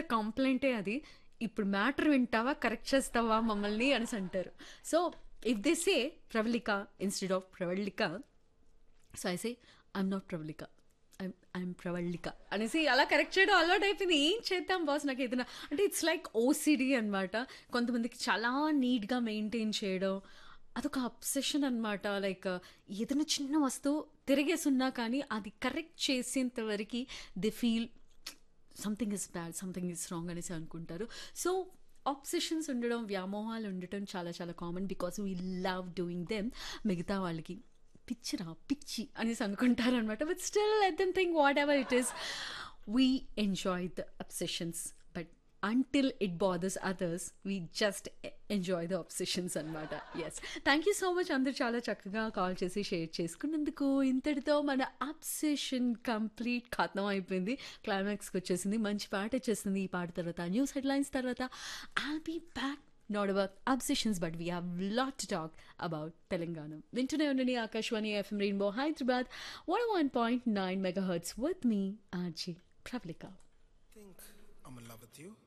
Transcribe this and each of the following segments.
కంప్లైంటే అది ఇప్పుడు మ్యాటర్ వింటావా కరెక్ట్ చేస్తావా మమ్మల్ని అనేసి అంటారు so if they say Pravalika instead of Pravalika so I say I'm not Pravalika I'm I'm Pravalika అనేసి అలా కరెక్ట్ చేయడం అలవాటు అయిపోయింది ఏం చేద్దాం బాస్ నాకు ఏదైనా అంటే ఇట్స్ లైక్ ఓసిడి అనమాట కొంతమందికి చాలా నీట్గా మెయింటైన్ చేయడం అదొక అబ్సెషన్ అనమాట లైక్ ఏదైనా చిన్న వస్తువు తిరిగేసున్నా కానీ అది కరెక్ట్ చేసేంత వరకు they feel something is bad something is wrong అనేసి అనుకుంటారు సో ఆబ్సెషన్స్ ఉండడం వ్యామోహాలు ఉండటం చాలా చాలా common because we love doing them మిగతా వాళ్ళకి పిచ్చిరా పిచ్చి అనేసి అనుకుంటారు అనమాట but still let them think whatever it is we enjoy the obsessions but until it bothers others we just enjoy the obsessions అనమాట yes thank you so much అందరు చాలా చక్కగా కాల్ చేసి షేర్ చేసుకున్నందుకు ఇంతటితో మన అబ్సెషన్ కంప్లీట్ ఖతం అయిపోయింది క్లైమాక్స్కి వచ్చేసింది మంచి పాట వచ్చేసింది ఈ పాట తర్వాత న్యూస్ హెడ్లైన్స్ తర్వాత I'll be back not about obsessions but we have lot to talk about Telangana వింటూనే ఉండండి Akashvani FM rainbow Hyderabad one one point nine mega hertz with me RJ Pravalika think I'm in love with you?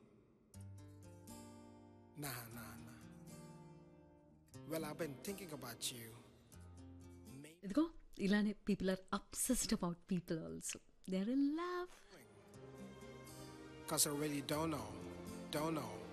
Nah, nah, nah. Well, I've been thinking about you. Maybe ఇదిగో ఇలానే people are obsessed about people also they are in love because I really don't know. Don't know.